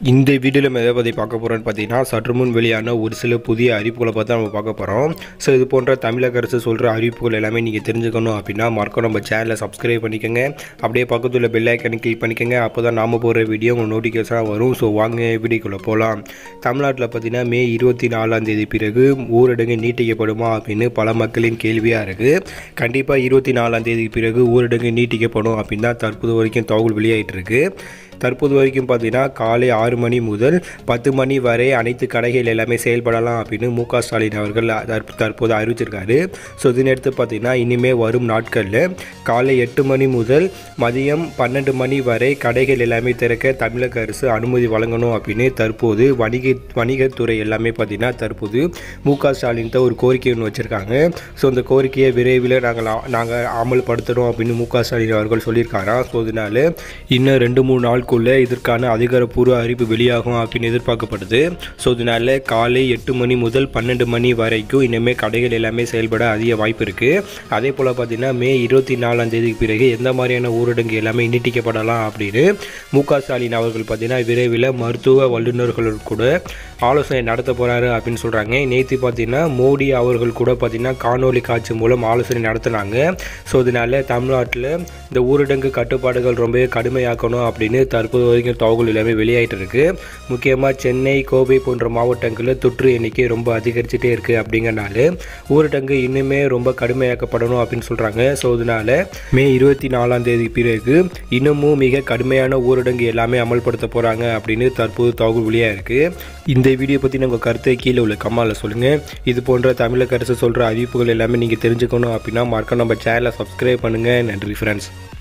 இந்த வீடியோவில் நம்ம எதை பற்றி பார்க்க போகிறோம்னு பார்த்தீங்கன்னா சற்று முன் வெளியான ஒரு சில புதிய அறிவிப்புகளை பார்த்து நம்ம பார்க்க போகிறோம் ஸோ இது போன்ற தமிழக அரசு சொல்கிற அறிவிப்புகள் எல்லாமே நீங்கள் தெரிஞ்சுக்கணும் அப்படின்னா மறக்க நம்ம சேனலை சப்ஸ்கிரைப் பண்ணிக்கோங்க அப்படியே பக்கத்தில் பெல் ஐக்கனை கிளிக் பண்ணிக்கோங்க அப்போ தான் நாம போகிற வீடியோ உங்கள் நோட்டிஃபிகேஷனாக வரும் ஸோ வாங்க வீடியோக்குள்ளே போகலாம் தமிழ்நாட்டில் பார்த்தீங்கன்னா மே இருபத்தி நாலாம் தேதி பிறகு ஊரடங்கு நீட்டிக்கப்படுமா அப்படின்னு பல மக்களின் கேள்வியாக இருக்குது கண்டிப்பாக இருபத்தி நாலாம் தேதி பிறகு ஊரடங்கு நீட்டிக்கப்படும் அப்படின்னு தான் தற்போது வரைக்கும் தகவல் வெளியாகிட்டு இருக்கு தற்போது வரைக்கும் பார்த்தீங்கன்னா காலை ஆறு மணி முதல் பத்து மணி வரை அனைத்து கடைகள் எல்லாமே செயல்படலாம் அப்படின்னு மு க ஸ்டாலின் அவர்கள் தற்ப- தற்போது அறிவிச்சிருக்காரு ஸோ இதனடுத்து பார்த்தீங்கன்னா இனிமேல் வரும் நாட்களில் காலை எட்டு மணி முதல் மதியம் பன்னெண்டு மணி வரை கடைகள் எல்லாமே திறக்க தமிழக அரசு அனுமதி வழங்கணும் அப்படின்னு தற்போது வணிக வணிகத்துறை எல்லாமே பார்த்தீங்கன்னா தற்போது மு க ஸ்டாலின் தான் ஒரு கோரிக்கை ஒன்று வச்சுருக்காங்க ஸோ இந்த கோரிக்கையை விரைவில் நாங்கள் அ- நாங்கள் அமல்படுத்துகிறோம் அப்படின்னு மு க ஸ்டாலின் அவர்கள் சொல்லியிருக்காராம் ஸோ இதனால இன்னும் ரெண்டு மூணு நாளுக்குள்ளே இதற்கான அதிகாரப்பூர்வ அறிவிப்பு வெளியாகும் அப்படின்னு எதிர்பார்க்கப்படுது ஸோ இதனால காலை எட்டு மணி முதல் பன்னெண்டு மணி வரைக்கும் இனிமேல் கடைகள் எல்லாமே செயல்பட அதிக வாய்ப்பு இருக்குது அதே போல் பார்த்தீங்கன்னா மே இருபத்தி நாலாம் தேதிக்கு பிறகு எந்த மாதிரியான ஊரடங்கு எல்லாமே நீட்டிக்கப்படலாம் அப்படின்னு மு க ஸ்டாலின் அவர்கள் பார்த்தீங்கன்னா விரைவில் மருத்துவ வல்லுநர்கள் கூட ஆலோசனை நடத்த போகிறாரு அப்படின்னு சொல்கிறாங்க நேற்று பார்த்தீங்கன்னா மோடி அவர்கள் கூட பார்த்தீங்கன்னா காணொலி காட்சி மூலம் ஆலோசனை நடத்தினாங்க ஸோ இதனால தமிழ்நாட்டில் இந்த ஊரடங்கு கட்டுப்பாடுகள் ரொம்பவே கடுமையாக்கணும் அப்படின்னு தற்போது வரைக்கும் தகவல் எல்லாமே வெளியாயிட்டு இருக்கு முக்கியமாக சென்னை கோவை போன்ற மாவட்டங்களில் தொற்று எண்ணிக்கை ரொம்ப அதிகரிச்சுட்டே இருக்குது அப்படிங்கறனால ஊரடங்கு இன்னுமே ரொம்ப கடுமையாக்கப்படணும் அப்படின்னு சொல்கிறாங்க ஸோ இதனால மே இருபத்தி நாலாம் தேதி பிறகு இன்னமும் மிக கடுமையான ஊரடங்கு எல்லாமே அமல்படுத்த போகிறாங்க அப்படின்னு தற்போது தகவல் வெளியாக இருக்குது இந்த வீடியோ பற்றி உங்கள் கருத்தை கீழே உள்ள கம்மாவில் சொல்லுங்கள் இது போன்ற தமிழக அரசு சொல்கிற அறிவிப்புகள் எல்லாமே நீங்கள் தெரிஞ்சுக்கணும் அப்படின்னா மறக்க நம்ம சேனலை சப்ஸ்கிரைப் பண்ணுங்கள் நன்றி ஃப்ரெண்ட்ஸ்